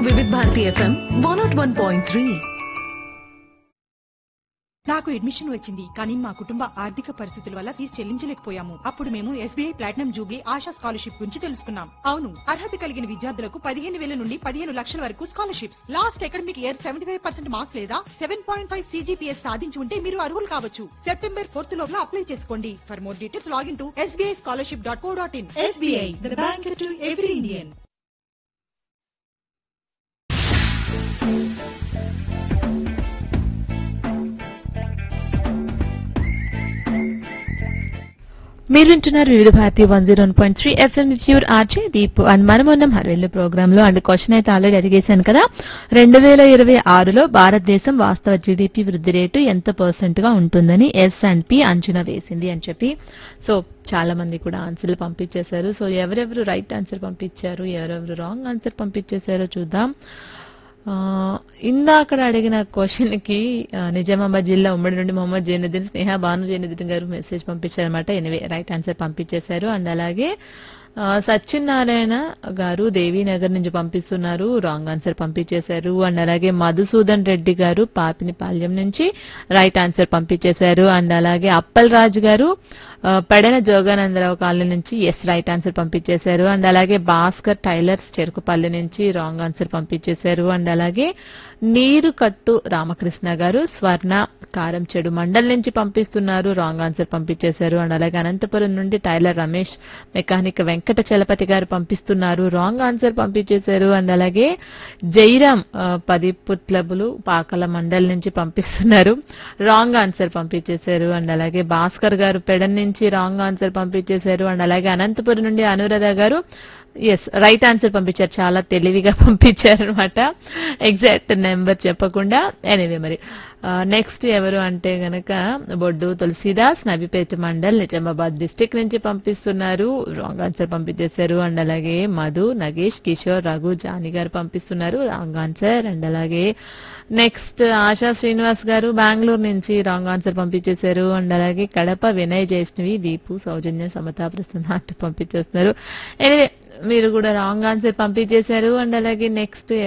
వివిధ Bharati FM one nought one point three నాకు admission వచ్చింది కానీ మా కుటుంబ ఆర్థిక పరిస్థితుల వల్ల ఫీజు చెల్లించలేకపోయాము అప్పుడు మేము SBI platinum jubilee Asha scholarship గురించి తెలుసుకున్నాం అవును అర్హత కలిగిన విద్యార్థులకు పదిహేను వేల నుండి పదిహేను లక్షల వరకు scholarships last academic year seventy five percent marks లేదా సెవెన్ పాయింట్ ఫైవ్ సీజీపీఎస్ సాధించి ఉంటే మీరు అర్హులు కావచ్చు సెప్టెంబర్ ఫోర్త్ లోపల అప్లై చేసుకోండి for more details login to SBI scholarship dot co dot in SBI the bank to every Indian మీరు వింటున్నారు Vividh Bharati one zero point three FM pure RJ Deep and మనం ఉన్నాం హర్వేల్ ప్రోగ్రామ్ లో అండ్ క్వశ్చన్ అయితే already అడిగేశాను కదా రెండు వేల ఇరవై ఆరులో భారతదేశం వాస్తవ జీడిపి వృద్ధి రేటు ఎంత పర్సెంట్ గా ఉంటుందని ఎస్ అండ్ పి అంచనా వేసింది అని చెప్పి సో చాలా మంది కూడా ఆన్సర్లు పంపించేశారు సో ఎవరెవరు రైట్ ఆన్సర్ పంపించారు ఎవరెవరు రాంగ్ ఆన్సర్ పంపించేశారో చూద్దాం ఆ, ఇందాకడ అడిగిన క్వశ్చన్ కి ఆ, నిజామాబాద్ జిల్లా ఉమ్మడి నుండి మొహమ్మద్ జైనుద్దీన్ స్నేహ భాను జైనుద్దీన్ గారు మెసేజ్ పంపించారనమాట ఎనివే రైట్ ఆన్సర్ పంపించేశారు అండ్ అలాగే ఆ, సత్యనారాయణ గారు దేవీనగర్ నుంచి పంపిస్తున్నారు రాంగ్ ఆన్సర్ పంపించేశారు అండ్ అలాగే మధుసూదన్ రెడ్డి గారు పాపినిపాల్యం నుంచి రైట్ ఆన్సర్ పంపించేశారు అండ్ అలాగే అప్పల్ రాజు గారు ఆ, పెడన జోగానందరావు కాలనీ నుంచి ఎస్ రైట్ ఆన్సర్ పంపించేశారు అండ్ అలాగే భాస్కర్ టైలర్స్ చెరుకుపల్లి నుంచి రాంగ్ ఆన్సర్ పంపించేశారు అండ్ అలాగే నీరు కట్టు రామకృష్ణ గారు స్వర్ణ కారం చెడు మండల్ నుంచి పంపిస్తున్నారు రాంగ్ ఆన్సర్ పంపించేశారు అండ్ అలాగే అనంతపురం నుండి టైలర్ రమేష్ మెకానిక్ వెంకట చలపతి గారు పంపిస్తున్నారు రాంగ్ ఆన్సర్ పంపించేశారు అండ్ అలాగే జైరామ్ ఆ, పది పుట్లబులు పాకల మండల్ నుంచి పంపిస్తున్నారు రాంగ్ ఆన్సర్ పంపించేశారు అండ్ అలాగే భాస్కర్ గారు పెడన్ నుంచి రాంగ్ ఆన్సర్ పంపించేశారు అండ్ అలాగే అనంతపురం నుండి అనురాధ గారు ఎస్ రైట్ ఆన్సర్ పంపించారు చాలా తెలివిగా పంపించారు అనమాట ఎగ్జాక్ట్ నెంబర్ చెప్పకుండా ఎనీవే మరి నెక్స్ట్ ఎవరు అంటే గనక బొడ్డు తులసిదాస్ నబిపేట మండల్ నిజామాబాద్ డిస్టిక్ నుంచి పంపిస్తున్నారు రాంగ్ ఆన్సర్ పంపించేశారు అండ్ అలాగే మధు నగేష్ కిషోర్ రఘు జాని గారు పంపిస్తున్నారు రాంగ్ ఆన్సర్ అండ్ అలాగే నెక్స్ట్ ఆశా శ్రీనివాస్ గారు బెంగళూరు నుంచి రాంగ్ ఆన్సర్ పంపించేశారు అండ్ అలాగే కడప వినయ్ జైష్ణవి దీపు సౌజన్య సమతా ప్రస్తుతం పంపించేస్తున్నారు ఎనివే మీరు కూడా రాంగ్ ఆన్సర్ పంపించేశారు అండ్ అలాగే నెక్స్ట్